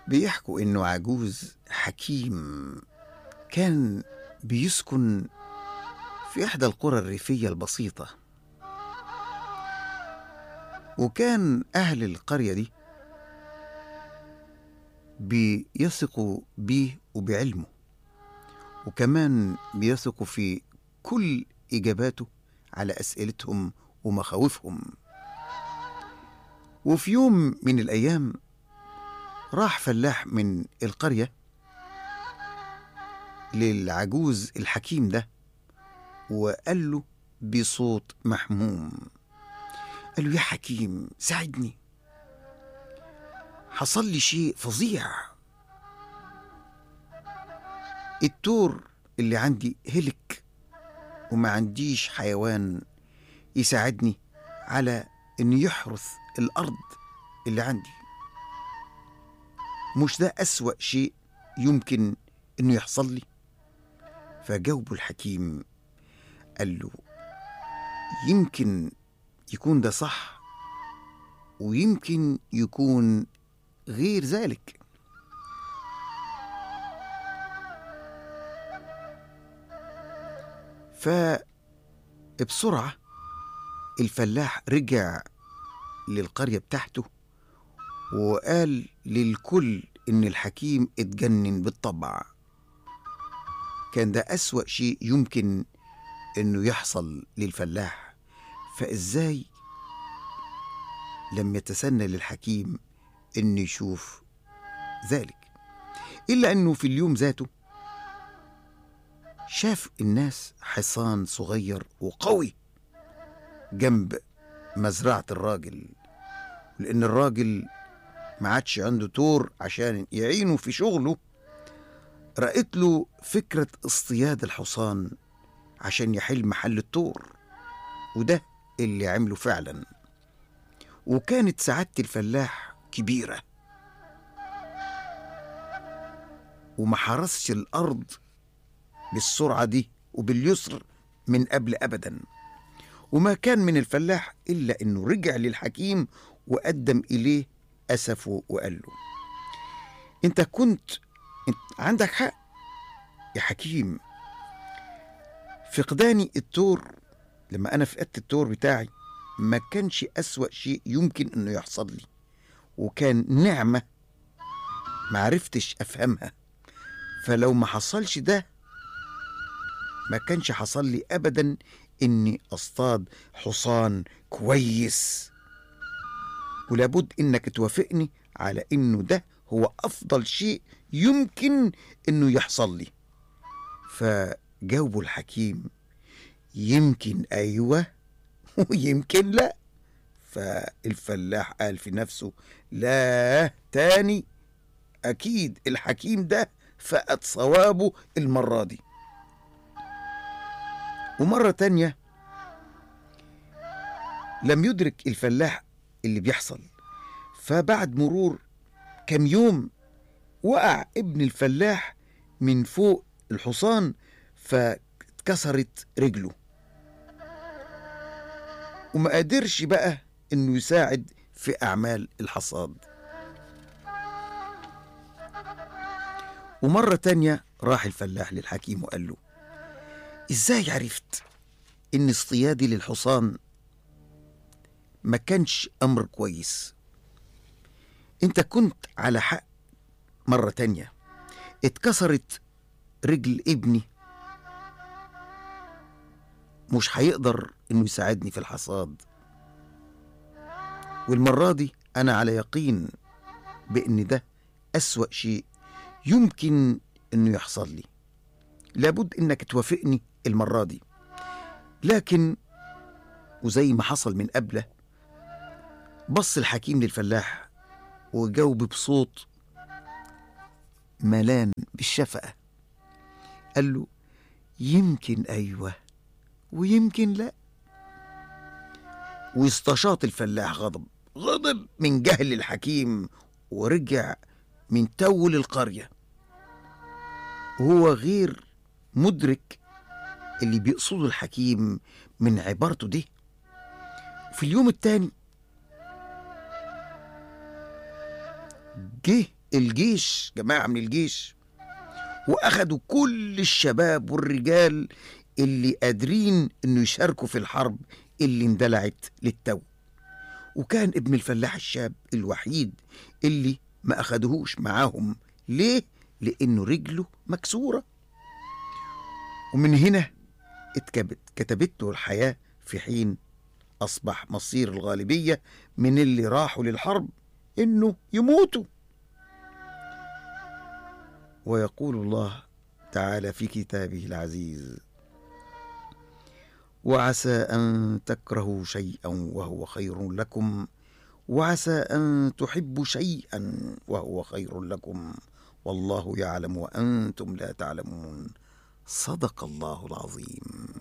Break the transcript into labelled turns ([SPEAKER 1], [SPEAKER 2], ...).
[SPEAKER 1] بيحكوا إنه عجوز حكيم كان بيسكن في إحدى القرى الريفية البسيطة وكان أهل القرية دي بيثقوا بيه وبعلمه وكمان بيثقوا في كل إجاباته على أسئلتهم ومخاوفهم وفي يوم من الأيام راح فلاح من القرية للعجوز الحكيم ده وقال له بصوت محموم قال له يا حكيم ساعدني حصل لي شيء فظيع التور اللي عندي هلك وما عنديش حيوان يساعدني على انه يحرث الارض اللي عندي مش ده اسوا شيء يمكن انه يحصل لي فجاوبه الحكيم قال له يمكن يكون ده صح ويمكن يكون غير ذلك فبسرعة الفلاح رجع للقرية بتاعته وقال للكل إن الحكيم اتجنن بالطبع كان ده أسوأ شيء يمكن إنه يحصل للفلاح فإزاي لم يتسنى للحكيم إنه يشوف ذلك إلا أنه في اليوم ذاته شاف الناس حصان صغير وقوي جنب مزرعة الراجل لأن الراجل ما عادش عنده تور عشان يعينه في شغله رأت له فكرة اصطياد الحصان عشان يحل محل التور وده اللي عمله فعلا وكانت سعادة الفلاح كبيرة وما حرسش الأرض بالسرعة دي وباليسر من قبل أبدا وما كان من الفلاح إلا إنه رجع للحكيم وقدم إليه أسفه وقال له أنت كنت انت عندك حق يا حكيم فقداني التور لما أنا فقدت التور بتاعي ما كانش أسوأ شيء يمكن إنه يحصل لي وكان نعمة معرفتش أفهمها فلو ما حصلش ده ما كانش حصل لي أبدا إني أصطاد حصان كويس ولابد إنك توافقني على إنه ده هو أفضل شيء يمكن إنه يحصل لي فجاوبه الحكيم يمكن أيوة ويمكن لا فالفلاح قال في نفسه لا تاني أكيد الحكيم ده فقد صوابه المرة دي ومرة تانية لم يدرك الفلاح اللي بيحصل فبعد مرور كم يوم وقع ابن الفلاح من فوق الحصان فاتكسرت رجله وما قدرش بقى انه يساعد في اعمال الحصاد ومرة تانية راح الفلاح للحكيم وقال له ازاي عرفت ان اصطيادي للحصان ما كانش امر كويس انت كنت على حق مرة تانية اتكسرت رجل ابني مش هيقدر انه يساعدني في الحصاد والمرة دي انا على يقين بان ده اسوأ شيء يمكن انه يحصل لي لابد انك توافقني المرة دي لكن وزي ما حصل من قبله بص الحكيم للفلاح وجاوب بصوت ملان بالشفقة قال له يمكن أيوة ويمكن لا واستشاط الفلاح غضب غضب من جهل الحكيم ورجع من تول القرية وهو غير مدرك اللي بيقصده الحكيم من عبارته دي في اليوم التاني جه الجيش جماعة من الجيش وأخدوا كل الشباب والرجال اللي قادرين إنه يشاركوا في الحرب اللي اندلعت للتو وكان ابن الفلاح الشاب الوحيد اللي ما أخدهوش معاهم ليه؟ لأنه رجله مكسورة ومن هنا اتكبت كتبته الحياة في حين أصبح مصير الغالبية من اللي راحوا للحرب إنه يموتوا ويقول الله تعالى في كتابه العزيز وعسى أن تكرهوا شيئا وهو خير لكم وعسى أن تحبوا شيئا وهو خير لكم والله يعلم وأنتم لا تعلمون صدق الله العظيم